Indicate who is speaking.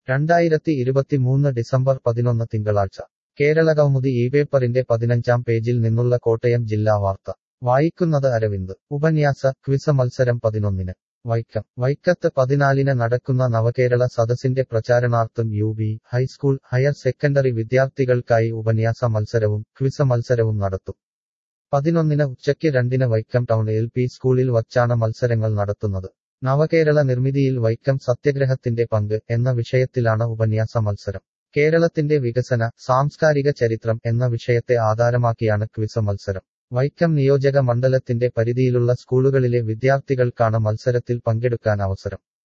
Speaker 1: രണ്ടായിരത്തി ഇരുപത്തിമൂന്ന് ഡിസംബർ പതിനൊന്ന് തിങ്കളാഴ്ച കേരളകൗമുദി ഈ പേപ്പറിന്റെ പതിനഞ്ചാം പേജിൽ നിന്നുള്ള കോട്ടയം ജില്ലാ വാർത്ത വായിക്കുന്നത് അരവിന്ദ് ഉപന്യാസ ക്വിസ് മത്സരം പതിനൊന്നിന് വൈക്കം വൈക്കത്ത് പതിനാലിന് നടക്കുന്ന നവകേരള സദസ്സിന്റെ പ്രചാരണാർത്ഥം U B high school higher secondary വിദ്യാർത്ഥികൾക്കായി ഉപന്യാസ മത്സരവും ക്വിസ് മത്സരവും നടത്തും പതിനൊന്നിന് ഉച്ചയ്ക്ക് രണ്ടിന് വൈക്കം ടൗൺ എൽ പി സ്കൂളിൽ വച്ചാണ് മത്സരങ്ങൾ നടത്തുന്നത് നവകേരള നിർമ്മിതിയിൽ വൈക്കം സത്യഗ്രഹത്തിന്റെ പങ്ക് എന്ന വിഷയത്തിലാണ് ഉപന്യാസ മത്സരം കേരളത്തിന്റെ വികസന സാംസ്കാരിക ചരിത്രം എന്ന വിഷയത്തെ ആധാരമാക്കിയാണ് ക്വിസ് മത്സരം വൈക്കം നിയോജക മണ്ഡലത്തിന്റെ പരിധിയിലുള്ള സ്കൂളുകളിലെ വിദ്യാർത്ഥികൾക്കാണ് മത്സരത്തിൽ പങ്കെടുക്കാൻ അവസരം